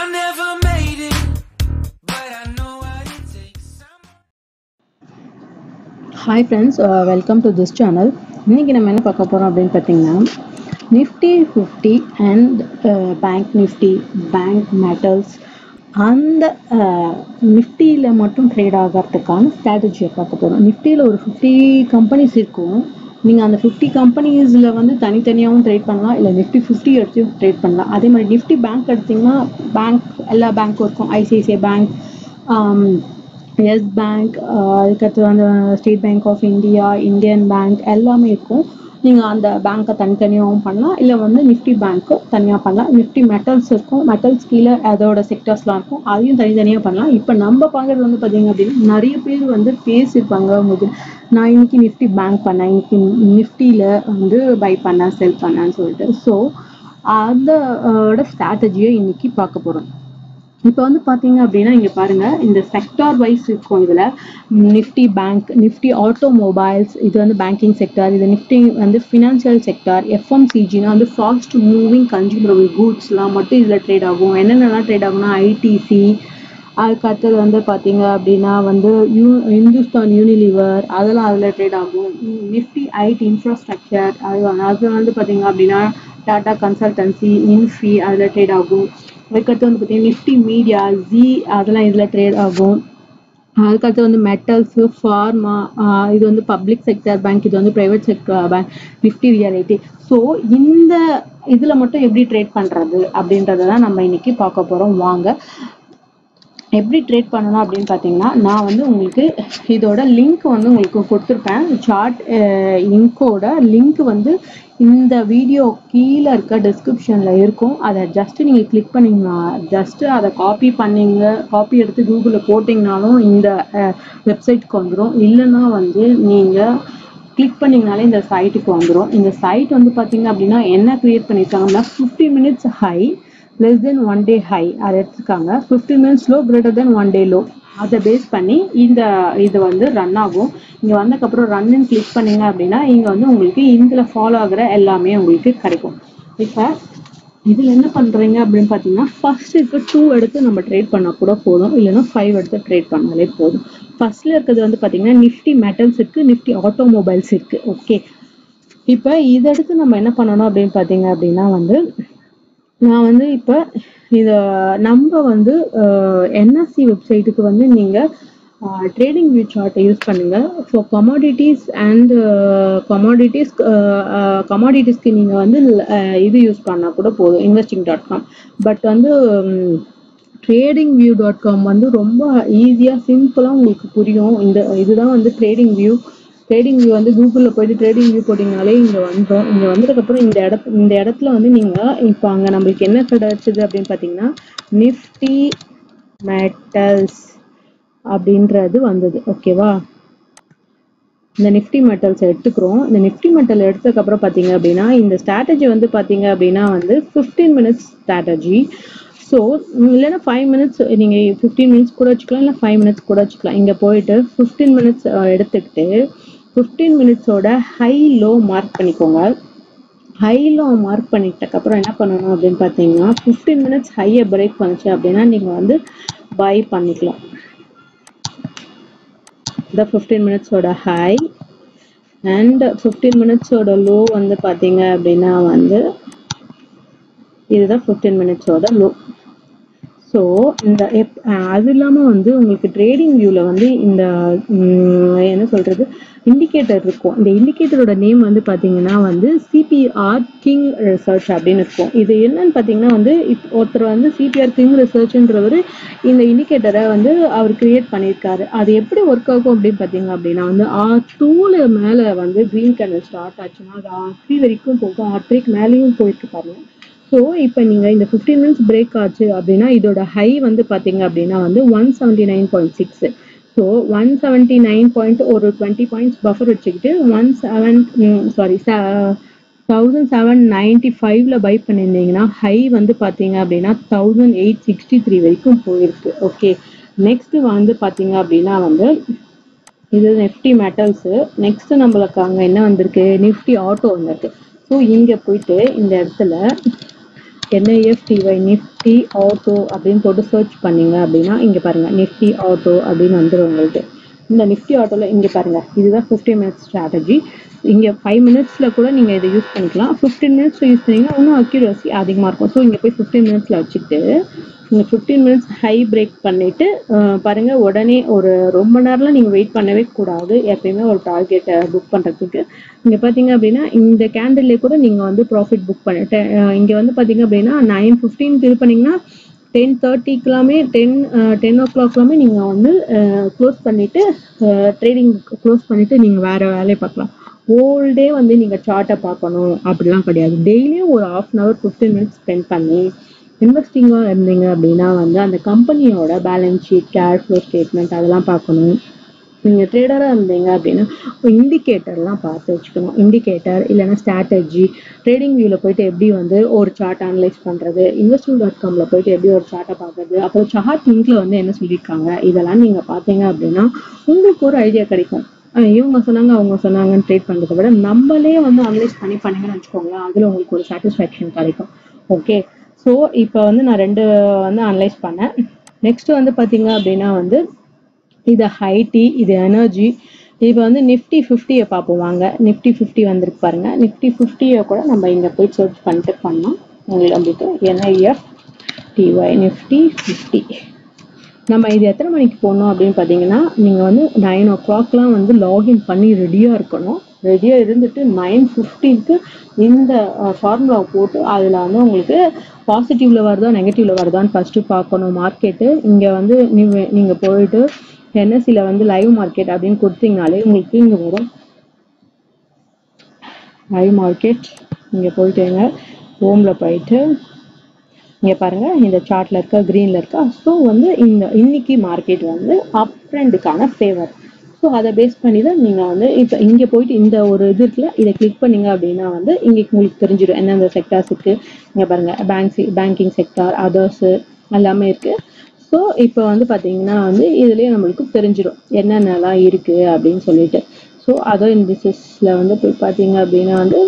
never made it, but I know what it takes. Hi friends welcome to this channel இன்றைக்கி நம்ம என்ன பார்க்க போகிறோம் அப்படின்னு பார்த்தீங்கன்னா Nifty fifty and bank Nifty bank metals அந்த நிஃப்டியில் மட்டும் ட்ரேட் ஆகிறதுக்கான ஸ்ட்ராட்டஜியை பார்க்க போகிறோம் நிஃப்டியில் ஒரு ஃபிஃப்டி கம்பெனிஸ் இருக்கும் நீங்கள் அந்த ஃபிஃப்டி கம்பெனிஸில் வந்து தனித்தனியாகவும் ட்ரேட் பண்ணலாம் இல்லை நிஃப்டி ஃபிஃப்டி எடுத்தும் ட்ரேட் பண்ணலாம் அதே மாதிரி நிஃப்டி பேங்க் எடுத்திங்கன்னா பேங்க் எல்லா பேங்க்கும் இருக்கும் ஐசிஐசிஐ பேங்க் எஸ் பேங்க் அதுக்கடுத்து வந்து state bank of India Indian bank எல்லாமே இருக்கும் நீங்கள் அந்த பேங்க்கை தனித்தனியாகவும் பண்ணலாம் இல்லை வந்து நிஃப்டி பேங்க்கு தனியாக பண்ணலாம் நிஃப்டி மெட்டல்ஸ் இருக்கும் மெட்டல்ஸ் கீழே அதோட செக்டர்ஸ்லாம் இருக்கும் அதையும் தனித்தனியாக பண்ணலாம் இப்போ நம்ம பார்க்குறது வந்து பார்த்தீங்க அப்படின்னா நிறைய பேர் வந்து பேசியிருப்பாங்க உங்களுக்கு நான் இன்னைக்கு நிஃப்டி பேங்க் பண்ணேன் இன்னைக்கு நிஃப்டியில் வந்து பை பண்ணேன் செல் பண்ணேன்னு சொல்லிட்டு ஸோ அதோட ஸ்ட்ராட்டஜியை இன்னைக்கு பார்க்க போகிறோம் இப்போ வந்து பார்த்தீங்க அப்படின்னா இங்கே பாருங்க இந்த செக்டார் வைஸ் இருக்கும் இதில் நிஃப்டி பேங்க் நிஃப்டி ஆட்டோமொபைல்ஸ் இது வந்து பேங்கிங் செக்டார் இது நிஃப்டி வந்து ஃபினான்ஷியல் செக்டார் எஃப்எம்சிஜினா வந்து ஃபாஸ்ட் மூவிங் கன்சூமரபிள் கூட்ஸ்லாம் மட்டும் இதில் ட்ரேட் ஆகும் என்னென்னலாம் ட்ரேட் ஆகும்னா ஐடிசி அதுக்கு அடுத்தது வந்து பார்த்தீங்க அப்படின்னா வந்து யூ இந்துஸ்தான் யூனிலிவர் அதெல்லாம் அதில் ட்ரேட் ஆகும் நிஃப்டி ஐடி இன்ஃப்ராஸ்ட்ரக்சர் அது அது வந்து பார்த்தீங்க அப்படின்னா டாடா கன்சல்டன்சி இன்ஃபி அதில் ட்ரேட் ஆகும் அதுக்கடுத்து வந்து பார்த்தீங்கன்னா நிஃப்டி மீடியா ஜி அதெல்லாம் இதில் ட்ரேட் ஆகும் அதுக்கடுத்து வந்து மெட்டல்ஸு ஃபார்மா இது வந்து பப்ளிக் செக்டர் பேங்க் இது வந்து private sector bank Nifty realty so இந்த இதில் மட்டும் எப்படி ட்ரேட் பண்ணுறது அப்படின்றத தான் நம்ம இன்னைக்கு பார்க்க போகிறோம் வாங்க எப்படி ட்ரேட் பண்ணணும் அப்படின்னு பார்த்தீங்கன்னா நான் வந்து உங்களுக்கு இதோட லிங்க் வந்து உங்களுக்கு கொடுத்துருப்பேன் சார்ட் லிங்க்கோட லிங்க் வந்து இந்த வீடியோ கீழே இருக்க டிஸ்கிரிப்ஷனில் இருக்கும் அதை ஜஸ்ட் நீங்கள் கிளிக் பண்ணிங்கன்னா ஜஸ்ட்டு அதை காப்பி பண்ணிங்க காப்பி எடுத்து கூகுளில் போட்டிங்கனாலும் இந்த வெப்சைட்டுக்கு வந்துடும் இல்லைன்னா வந்து நீங்கள் கிளிக் பண்ணிங்கனாலே இந்த சைட்டுக்கு வந்துடும் இந்த சைட் வந்து பார்த்தீங்க அப்படின்னா என்ன க்ரியேட் பண்ணியிருக்காங்கன்னா fifty minutes high less than one day high அதை எடுத்துருக்காங்க fifty minutes low greater than one day low அதை பேஸ் பண்ணி இந்த இது வந்து ரன் ஆகும் இங்கே வந்ததுக்கப்புறம் ரன்னு கிளிக் பண்ணீங்க அப்படின்னா இங்கே வந்து உங்களுக்கு இதில் ஃபாலோ ஆகிற எல்லாமே உங்களுக்கு கிடைக்கும் இப்போ இதில் என்ன பண்ணுறீங்க அப்படின்னு பார்த்தீங்கன்னா ஃபர்ஸ்ட் இருக்க டூ எடுத்து நம்ம ட்ரேட் பண்ணால் கூட போதும் இல்லைன்னா ஃபைவ் எடுத்து ட்ரேட் பண்ணாலே போதும் ஃபர்ஸ்ட்ல இருக்கிறது வந்து பார்த்தீங்கன்னா நிஃப்டி மெட்டல்ஸ் இருக்குது நிஃப்டி ஆட்டோமொபைல்ஸ் இருக்குது ஓகே இப்போ இதை எடுத்து நம்ம என்ன பண்ணணும் அப்படின்னு பார்த்தீங்க அப்படின்னா வந்து நான் வந்து இப்போ இதை நம்ம வந்து என்எஸ்சி வெப்சைட்டுக்கு வந்து நீங்கள் ட்ரேடிங் வியூ சார்ட்டை யூஸ் பண்ணுங்கள் ஃபார் கமாடிட்டிஸ் அண்ட் கமாடிட்டிஸ் கமாடிட்டிஸ்க்கு நீங்கள் வந்து இது யூஸ் பண்ணால் கூட போதும் இன்வெஸ்டிங் டாட் காம் பட் வந்து ட்ரேடிங் வியூ டாட் காம் வந்து ரொம்ப ஈஸியாக சிம்பிளாக உங்களுக்கு புரியும் இந்த இதுதான் வந்து ட்ரேடிங் வியூ ட்ரேடிங் வியூ வந்து கூகுளில் போயிட்டு ட்ரேடிங் வியூ போட்டிங்கனாலே இங்கே வந்துடும் இங்கே வந்ததுக்கப்புறம் இந்த இடத்து இந்த இடத்துல வந்து நீங்கள் இப்போ அங்கே நம்மளுக்கு என்ன கிடைச்சது அப்படின்னு பார்த்தீங்கன்னா நிஃப்டி மெட்டல்ஸ் அப்படின்றது வந்தது ஓகேவா இந்த நிஃப்டி மெட்டல்ஸ் எடுத்துக்கிறோம் இந்த நிஃப்டி மெட்டல் எடுத்ததுக்கப்புறம் பார்த்தீங்க அப்படின்னா இந்த ஸ்ட்ராட்டஜி வந்து பார்த்தீங்க அப்படின்னா வந்து ஃபிஃப்டீன் மினிட்ஸ் ஸ்ட்ராட்டஜி ஸோ இல்லைன்னா ஃபைவ் மினிட்ஸ் நீங்கள் ஃபிஃப்டீன் மினிட்ஸ் கூட வச்சுக்கலாம் இல்லை ஃபைவ் மினிட்ஸ் கூட வச்சுக்கலாம் இங்கே போயிட்டு ஃபிஃப்டீன் மினிட்ஸ் எடுத்துக்கிட்டு ஃபிஃப்டீன் மினிட்ஸோட ஹை லோ மார்க் பண்ணிக்கோங்க ஹை லோ மார்க் பண்ணிட்டக்கப்புறம் என்ன பண்ணணும் அப்படின்னு பார்த்தீங்கன்னா ஃபிஃப்டீன் மினிட்ஸ் ஹையை பிரேக் பண்ணுச்சு அப்படின்னா நீங்கள் வந்து பை பண்ணிக்கலாம் இந்த ஃபிஃப்டீன் மினிட்ஸோட ஹை அண்ட் ஃபிஃப்டீன் மினிட்ஸோட லோ வந்து பார்த்தீங்க அப்படின்னா வந்து இதுதான் ஃபிஃப்டீன் மினிட்ஸோட லோ ஸோ இந்த எப் அது இல்லாமல் வந்து உங்களுக்கு ட்ரேடிங் வியூவில் வந்து இந்த என்ன சொல்கிறது இண்டிகேட்டர் இருக்கும் இந்த இண்டிகேட்டரோட நேம் வந்து பார்த்தீங்கன்னா வந்து சிபிஆர் கிங் ரிசர்ச் அப்படின்னு இருக்கும் இது என்னன்னு பார்த்தீங்கன்னா வந்து இப் ஒருத்தர் வந்து சிபிஆர் கிங் ரிசர்ச்ன்றவர் இந்த இண்டிகேட்டரை வந்து அவர் கிரியேட் பண்ணியிருக்காரு அது எப்படி ஒர்க் ஆகும் அப்படின்னு பார்த்தீங்க அப்படின்னா வந்து டூல மேலே வந்து க்ரீன் கலர் ஸ்டார்ட் ஆச்சுன்னா அது த்ரீ வரைக்கும் போகும் த்ரீக்கு மேலேயும் போயிட்டு பாருங்க ஸோ இப்போ நீங்கள் இந்த ஃபிஃப்டீன் மினிட்ஸ் பிரேக் ஆச்சு அப்படின்னா இதோட ஹை வந்து பார்த்தீங்க அப்படின்னா வந்து one seventy nine point six so one seventy nine point ஒரு டுவெண்ட்டி பாயிண்ட்ஸ் பஃபர் வச்சுக்கிட்டு one seven sorry thousand seven ninety ஃபைவ்ல பை பண்ணியிருந்தீங்கன்னா ஹை வந்து பார்த்தீங்க அப்படின்னா தௌசண்ட் எயிட் சிக்ஸ்டி த்ரீ வரைக்கும் போயிருக்கு ஓகே நெக்ஸ்ட் வந்து பார்த்தீங்க அப்படின்னா வந்து இது நிஃப்டி மெட்டல்ஸு நெக்ஸ்ட் நம்மளுக்கு அங்கே என்ன வந்திருக்கு நிஃப்டி ஆட்டோ வந்திருக்கு ஸோ இங்கே போயிட்டு இந்த இடத்துல என்ஐஎஃப்டிஒய் நிஃப்டி ஆட்டோ அப்படின்னு போட்டு சர்ச் பண்ணீங்க அப்படின்னா இங்கே பாருங்க நிஃப்டி ஆட்டோ அப்படின்னு வந்துடும் உங்களுக்கு இந்த நிஃப்டி ஆட்டோவில் இங்கே பாருங்க இதுதான் ஃபிஃப்டி மினிட்ஸ் ஸ்ட்ராட்டஜி இங்கே ஃபைவ் மினிட்ஸில் கூட நீங்கள் இதை யூஸ் பண்ணிக்கலாம் ஃபிஃப்டீன் மினிட்ஸில் யூஸ் பண்ணீங்கன்னா இன்னும் அக்யூரசி அதிகமாக இருக்கும் ஸோ இங்கே போய் ஃபிஃப்டீன் மினிட்ஸில் வச்சுட்டு இந்த ஃபிஃப்டீன் மினிட்ஸ் ஹை பிரேக் பண்ணிட்டு அஹ், பாருங்க உடனே ஒரு ரொம்ப நேரம்லாம் நீங்கள் வெயிட் பண்ணவே கூடாது எப்பயுமே ஒரு டார்கெட்டை புக் பண்ணுறதுக்கு இங்கே பார்த்தீங்க அப்படின்னா இந்த கேண்டில்லே கூட நீங்கள் வந்து ப்ராஃபிட் புக் பண்ணிட்டு இங்கே வந்து பார்த்தீங்க அப்படின்னா நைன் ஃபிஃப்டீனுக்கு இது பண்ணீங்கன்னா டென் தேர்ட்டிக்கெல்லாமே டென் டென் ஓ கிளாக்லாமே நீங்கள் வந்து க்ளோஸ் பண்ணிவிட்டு ட்ரேடிங் க்ளோஸ் பண்ணிவிட்டு நீங்கள் வேறு வேலையை பார்க்கலாம் ஹோல் டே வந்து நீங்கள் சார்ட்டை பார்க்கணும் அப்படிலாம் கிடையாது டெய்லியும் ஒரு half an hour fifteen minutes spend பண்ணி இன்வெஸ்டிங்காக இருந்தீங்க அப்படின்னா வந்து அந்த கம்பெனியோட balance sheet cash flow statement அதெல்லாம் பார்க்கணும் நீங்கள் ட்ரேடராக இருந்தீங்க அப்படின்னா இண்டிகேட்டர்லாம் பார்த்து வச்சுக்கணும் இண்டிகேட்டர் இல்லைன்னா ஸ்ட்ராட்டஜி ட்ரேடிங் வியூவில் போயிட்டு எப்படி வந்து ஒரு சார்ட் அனலைஸ் பண்ணுறது இன்வெஸ்ட்மெண்ட் டாட் காமில் போயிட்டு எப்படி ஒரு சார்ட்டை பார்க்குறது அப்புறம் சார்ட் லிங்க்ல வந்து என்ன சொல்லியிருக்காங்க இதெல்லாம் நீங்கள் பார்த்தீங்க அப்படின்னா உங்களுக்கு ஒரு ஐடியா கிடைக்கும் அஹ் இவங்க சொன்னாங்க அவங்க சொன்னாங்கன்னு ட்ரேட் பண்ணுறதை விட நம்மளே வந்து அனலைஸ் பண்ணி பண்ணீங்கன்னு வச்சுக்கோங்களேன் அதில் உங்களுக்கு ஒரு சாட்டிஸ்ஃபேக்ஷன் கிடைக்கும் ஓகே ஸோ இப்போ வந்து நான் ரெண்டு வந்து அனலைஸ் பண்ணேன் நெக்ஸ்ட் வந்து பார்த்தீங்க அப்படின்னா வந்து இது ஹைடி இது எனர்ஜி இப்போ வந்து நிஃப்டி ஃபிஃப்டியை பார்ப்போம் வாங்க நிஃப்டி ஃபிஃப்டி வந்திருக்கு பாருங்க நிஃப்டி ஃபிஃப்டியை கூட நம்ம இங்கே போய் சர்ச் பண்ணிட்டு பண்ணோம் உங்களுக்கு நம்மளுக்கு என்ஐஎஃப் டிஒய் நிஃப்டி ஃபிஃப்டி நம்ம இது எத்தனை மணிக்கு போகணும் அப்படின்னு பார்த்தீங்கன்னா நீங்கள் வந்து நைன் ஓ கிளாக்லாம் வந்து லாகின் பண்ணி ரெடியாக இருக்கணும் ரெடியாக இருந்துட்டு நைன் ஃபிஃப்டீனுக்கு இந்த ஃபார்முலாவை போட்டு அதில் வந்து உங்களுக்கு பாசிட்டிவ்ல வருதா நெகட்டிவ்ல வருதான்னு ஃபர்ஸ்ட் பார்க்கணும் மார்க்கெட்டு இங்கே வந்து நீங்க நீங்கள் போயிட்டு என்எஸ்சியில் வந்து லைவ் மார்க்கெட் அப்படின்னு கொடுத்தீங்கனாலே உங்களுக்கு இங்கே வரும் லைவ் மார்க்கெட் இங்கே போயிட்டுங்க ஹோமில் போயிட்டு இங்கே பாருங்க இந்த சார்ட்ல இருக்கா க்ரீனில் இருக்கா ஸோ வந்து இந்த இன்னைக்கு மார்க்கெட் வந்து அப் ட்ரெண்டுக்கான ஃபேவர் ஸோ அதை பேஸ் பண்ணி தான் நீங்கள் வந்து இப்போ இங்கே போயிட்டு இந்த ஒரு இது இருக்குல்ல இதை கிளிக் பண்ணீங்க அப்படின்னா வந்து இங்கே உங்களுக்கு தெரிஞ்சிடும் எந்தெந்த செக்டார்ஸ் இருக்கு இங்கே பாருங்க பேங்க் பேங்கிங் செக்டார் அதர்ஸு எல்லாமே இருக்கு ஸோ இப்போ வந்து பார்த்தீங்கன்னா வந்து இதுலேயே நம்மளுக்கு தெரிஞ்சிடும் என்னென்னலாம் இருக்கு அப்படின்னு சொல்லிட்டு ஸோ அதர் இண்டிசஸில் வந்து போய் பார்த்தீங்க அப்படின்னா வந்து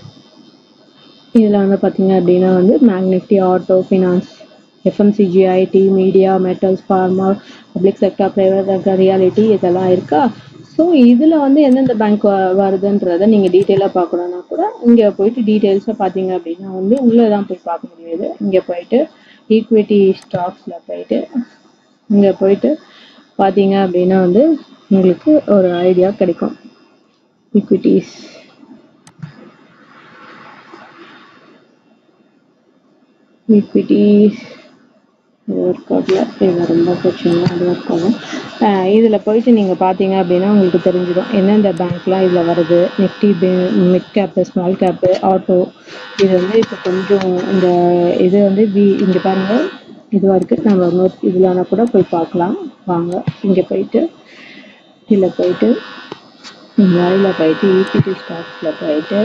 இதில் வந்து பார்த்தீங்க அப்படின்னா வந்து மேக்னிஃப்டி auto finance FMCG IT media metals pharma public sector private realty இதெல்லாம் இருக்கா ஸோ இதில் வந்து எந்தெந்த பேங்க் வருதுன்றதை நீங்கள் டீட்டெயிலாக பார்க்கணுன்னா கூட இங்கே போயிட்டு டீட்டெயில்ஸாக பார்த்தீங்க அப்படின்னா வந்து உள்ளே தான் போய் பார்க்க முடியுது இங்கே போயிட்டு ஈக்விட்டி ஸ்டாக்ஸில் போயிட்டு இங்கே போயிட்டு பார்த்தீங்க அப்படின்னா வந்து உங்களுக்கு ஒரு ஐடியா கிடைக்கும் ஈக்விட்டிஸ் ஈக்விட்டிஸ் இது ஒர்க் அவுட்ல இது ரொம்ப பிரச்சனை அது ஒர்க் ஆகும் இதில் போயிட்டு நீங்கள் பார்த்தீங்க அப்படின்னா உங்களுக்கு தெரிஞ்சிடும் எந்தெந்த பேங்க்லாம் இதில் வருது Nifty mid cap small cap auto இது வந்து இப்போ கொஞ்சம் இந்த இது வந்து வி இங்கே பாருங்கள் இதுவாக இருக்குது நம்ம இன்னொரு இதில் கூட போய் பார்க்கலாம் வாங்க இங்கே போயிட்டு இதில் போயிட்டு இதில் போயிட்டு ஈக்விட்டி ஸ்டாக்ஸில் போயிட்டு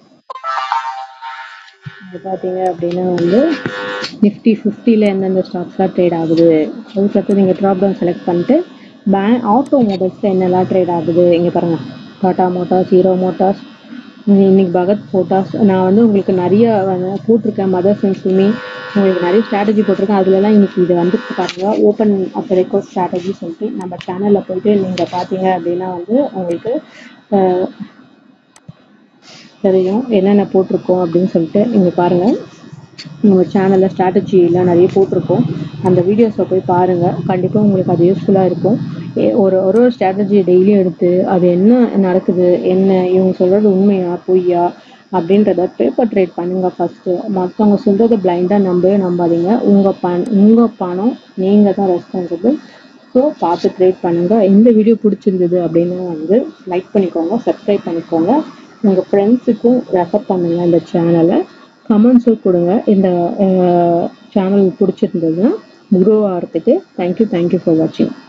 இங்கே பார்த்தீங்க அப்படின்னா வந்து நிஃப்டி ஃபிஃப்டியில் எந்தெந்த ஸ்டாக்ஸ்லாம் ட்ரேட் ஆகுது அதுக்கடுத்து நீங்கள் ட்ராப் டவுன் செலக்ட் பண்ணிட்டு பேங்க் ஆட்டோ மொபைல்ஸில் என்னெல்லாம் ட்ரேட் ஆகுது இங்கே பாருங்கள் டாடா மோட்டார்ஸ் ஹீரோ மோட்டார்ஸ் இன்னைக்கு பகத் மோட்டார்ஸ் நான் வந்து உங்களுக்கு நிறைய வந்து போட்டிருக்கேன் மதர்ஸ் அண்ட் சுமி உங்களுக்கு நிறைய ஸ்ட்ராட்டஜி போட்டிருக்கேன் அதுலலாம் இன்னைக்கு இது வந்து பாருங்க ஓப்பன் அப் ரெக்கார்ட் ஸ்ட்ராட்டஜி சொல்லிட்டு நம்ம சேனலில் போயிட்டு நீங்கள் பார்த்தீங்க அப்படின்னா வந்து உங்களுக்கு அஹ், தெரியும் என்னென்ன போட்டிருக்கோம் அப்படின்னு சொல்லிட்டு இங்கே பாருங்கள் நம்ம சேனலில் ஸ்ட்ராட்டஜிலாம் நிறைய போட்டிருக்கோம் அந்த வீடியோஸை போய் பாருங்கள் கண்டிப்பாக உங்களுக்கு அது யூஸ்ஃபுல்லாக இருக்கும் ஏ- ஒரு ஒரு ஒரு ஸ்ட்ராட்டஜி டெய்லியும் எடுத்து அது என்ன நடக்குது என்ன இவங்க சொல்கிறது உண்மையா பொய்யா அப்படின்றத பேப்பர் ட்ரேட் பண்ணுங்க ஃபர்ஸ்ட் மற்றவங்க சொல்றதை பிளைண்டாக நம்பவே நம்பாதீங்க உங்கள் பண் உங்கள் பணம் நீங்கள் தான் ரெஸ்பான்சிபிள் ஸோ பார்த்து ட்ரேட் பண்ணுங்க இந்த வீடியோ பிடிச்சிருந்தது அப்படின்னா வந்து லைக் பண்ணிக்கோங்க சப்ஸ்கிரைப் பண்ணிக்கோங்க உங்கள் ஃப்ரெண்ட்ஸுக்கும் ரெஃபர் பண்ணுங்க இந்த சேனலை கமெண்ட்ஸும் கொடுங்க இந்த சேனல் பிடிச்சிருந்ததுன்னா க்ரோ ஆகிறதுக்கு தேங்க்யூ தேங்க்யூ ஃபார் வாட்சிங்